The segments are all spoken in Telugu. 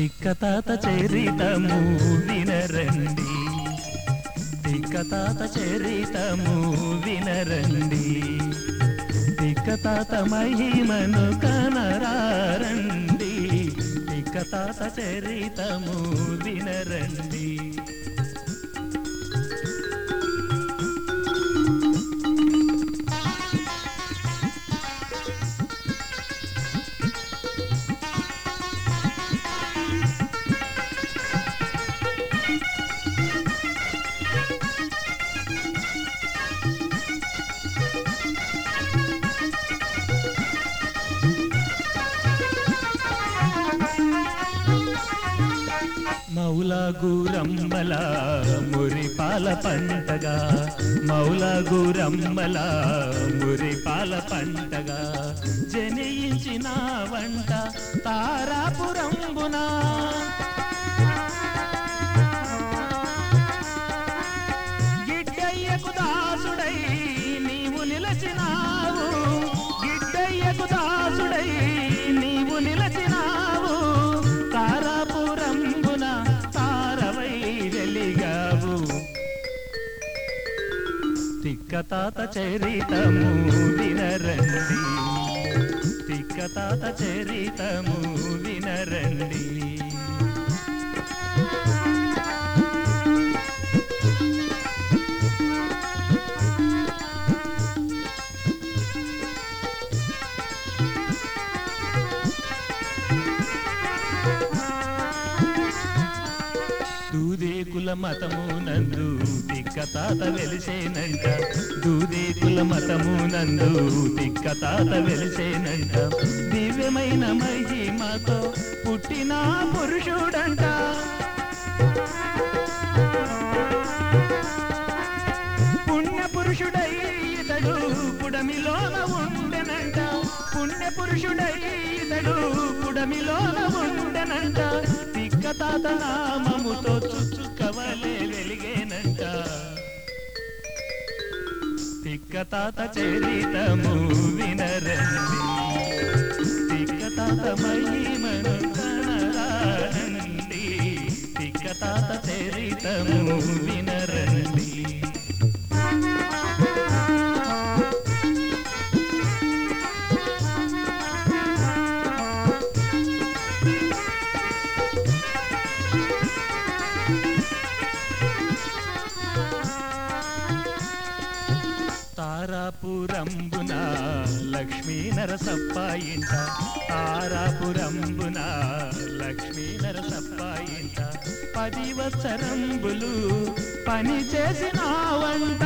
తిక్కతాత చరితము వినరండి తిక్కతాత చరితము వినరండి తిక్కతాత మహిమను కనరారండి తిక్కతాత చరితము వినరండి మౌలా గూరమ్మల మురిపాల పంటగా మౌలా గూరమ్మల మురిపాల పంటగా జనించిన వంట తారాపురంబునా గిడ్డయ్యకు దాసుడై నీవు నిలచినావు గిడ్డయ్యకు దాసుడై నీవు నిలచినావు తారాపురంబున తారవై వెలిగావు తిక్కతాత చరితము వినరండి తిక్కతాత చరితము వినరండి దూదేకుల మతము నందు తిక్కతాత వెలిసేనంట దూదేకుల మతము నందు తిక్కతాత వెలిసేనంట దివ్యమైన మహిమతో పుట్టిన పురుషుడంట పుణ్య పురుషుడై ఇతడు పుడమిలోన ఉండెనంట పుణ్య పురుషుడై ఇతడు పుడమిలోన ఉండెనంట తిక్కతాత నామముతో చుచ్చుకవలే వెలిగేనంట తిక్కతాత చరితము వినరండి తిక్కతాత మహిమను కనరారండి తిక్కతాత చరితము వినరండి తారాపురంబున లక్ష్మీ నరసప్ప ఇంట తారాపురంబున లక్ష్మీ నరసప్ప ఇంట పది వత్సరంబులు పని చేసినావంట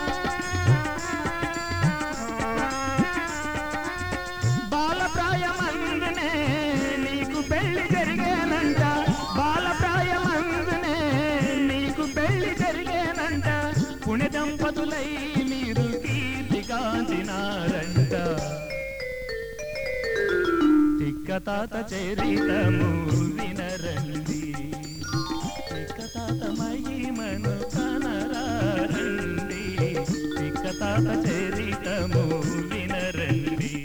బాలప్రాయమందునే నీకు పెళ్లి జరిగేనంట బాలప్రాయమందునే నీకు పెళ్లి జరిగేనంట పుణ్య దంపతులై మీరు కీర్తిగాంచినారంట తిక్కతాత చరితము వినరండి తిక్కతాత మహిమను కనరారండి తిక్కతాత చరితము వినరండి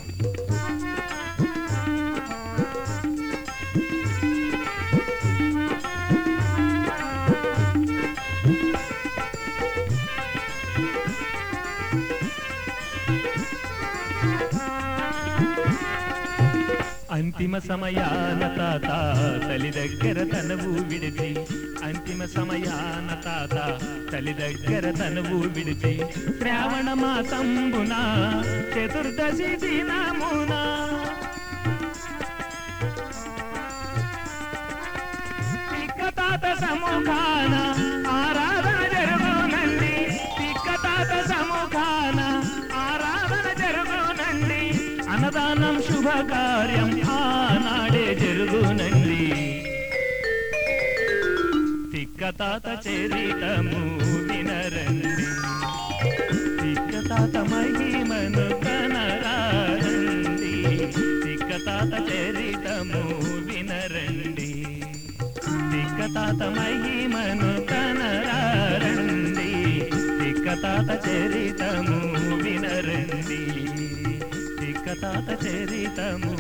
అంతిమ సమయాన తాత తల్లి దగ్గర తనవు విడిచి అంతిమ సమయాన తాత తల్లి దగ్గర తనవు విడిచి శ్రావణ మాసంబున చతుర్దశి దినమున తిక్కతాత సముఖాన ఆరాధన జరుగునండి తిక్కతాత సముఖాన ఆరాధన జరుగునండి అన్నదానం శుభకార్యం ఆనాడే జరుగునండి తిక్కతాత చరితము వినరండి తిక్కతాత మహిమను కనరారండి తిక్కతాత చరితము వినరండి తిక్కతాత మహిమను కనరారండి తిక్కతాత చరితము వినరండి తిక్కతాత చరితము